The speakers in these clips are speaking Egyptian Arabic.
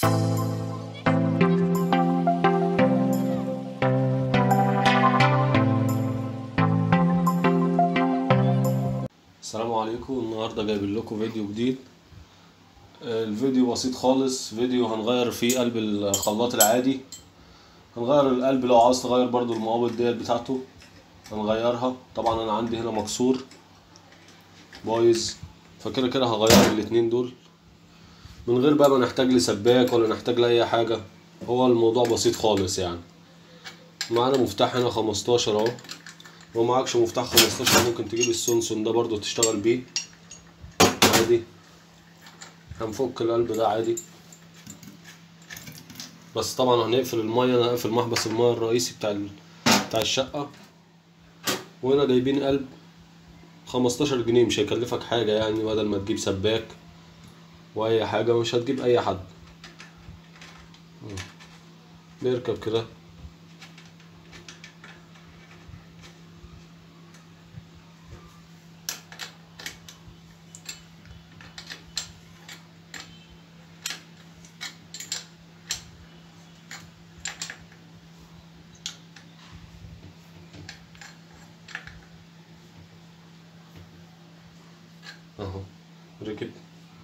السلام عليكم النهارده جايب لكم فيديو جديد آه، الفيديو بسيط خالص فيديو هنغير فيه قلب الخلاط العادي هنغير القلب لو عاوز تغير برضو المقابض ديت بتاعته هنغيرها طبعا انا عندي هنا مكسور بايظ فكده كده هغير الاتنين دول من غير بقى ما نحتاج لسباك ولا نحتاج لاي حاجه هو الموضوع بسيط خالص يعني معانا مفتاح هنا 15 اهو لو معكش مفتاح 15 ممكن تجيب السونسون ده برضو تشتغل بيه عادي هنفك القلب ده عادي بس طبعا هنقفل المية انا هقفل محبس المية الرئيسي بتاع ال... بتاع الشقة وهنا جايبين قلب 15 جنيه مش هيكلفك حاجة يعني بدل ما تجيب سباك واي حاجة مش هتجيب اي حد بيركب كده اهو ركب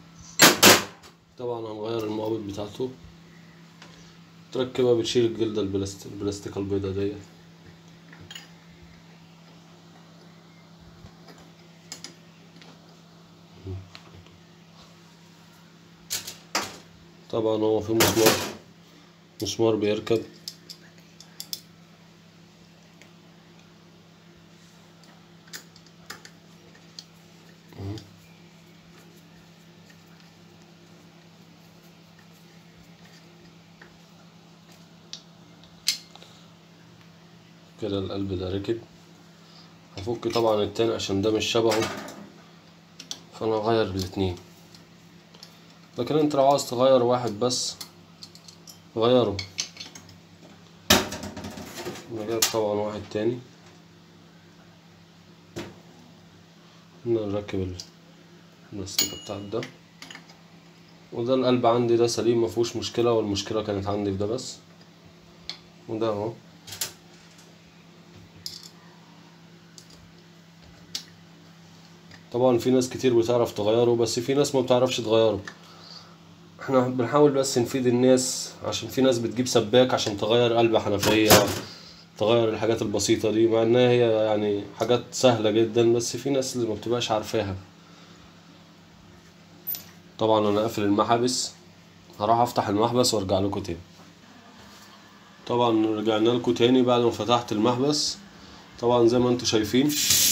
طبعا هنغير المقابض بتاعته تركبها بتشيل الجلدة البلاستيك البلاستيكة البيضة ديت طبعا هو في مسمار مسمار بيركب كده القلب ده ركب هفك طبعا التاني عشان ده مش شبهه فانا هغير الاتنين لكن انت لو عاوز تغير واحد بس غيره انا جايب طبعا واحد تاني هنا نركب البلاستيكة بتاعت ده وده القلب عندي ده سليم مفهوش مشكلة والمشكلة كانت عندي في ده بس وده اهو طبعا في ناس كتير بتعرف تغيره بس في ناس ما بتعرفش تغيره احنا بنحاول بس نفيد الناس عشان في ناس بتجيب سباك عشان تغير قلب حنفية تغير الحاجات البسيطة دي مع انها هي يعني حاجات سهلة جدا بس في ناس اللي ما بتبقاش عارفاها طبعا انا قافل المحابس هروح افتح المحبس وارجع لكم تاني طبعا رجعنا لكم تاني بعد ما فتحت المحبس طبعا زي ما انتم شايفين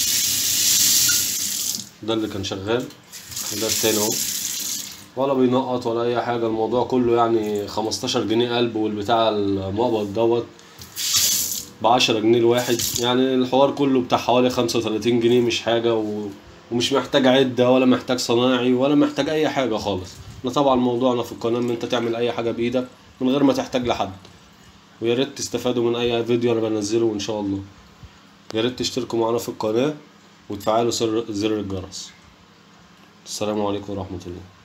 ده اللي كان شغال وده التاني اهو ولا بينقط ولا اي حاجة الموضوع كله يعني خمستاشر جنيه قلب والبتاع المقبض دوت بعشرة جنيه الواحد يعني الحوار كله بتاع حوالي خمسة وتلاتين جنيه مش حاجة و... ومش محتاج عدة ولا محتاج صناعي ولا محتاج اي حاجة خالص احنا طبعا موضوعنا في القناة ان انت تعمل اي حاجة بايدك من غير ما تحتاج لحد ويا ريت تستفادوا من اي فيديو انا بنزله ان شاء الله يا ريت تشتركوا معانا في القناة وتفعلوا زر الجرس السلام عليكم ورحمة الله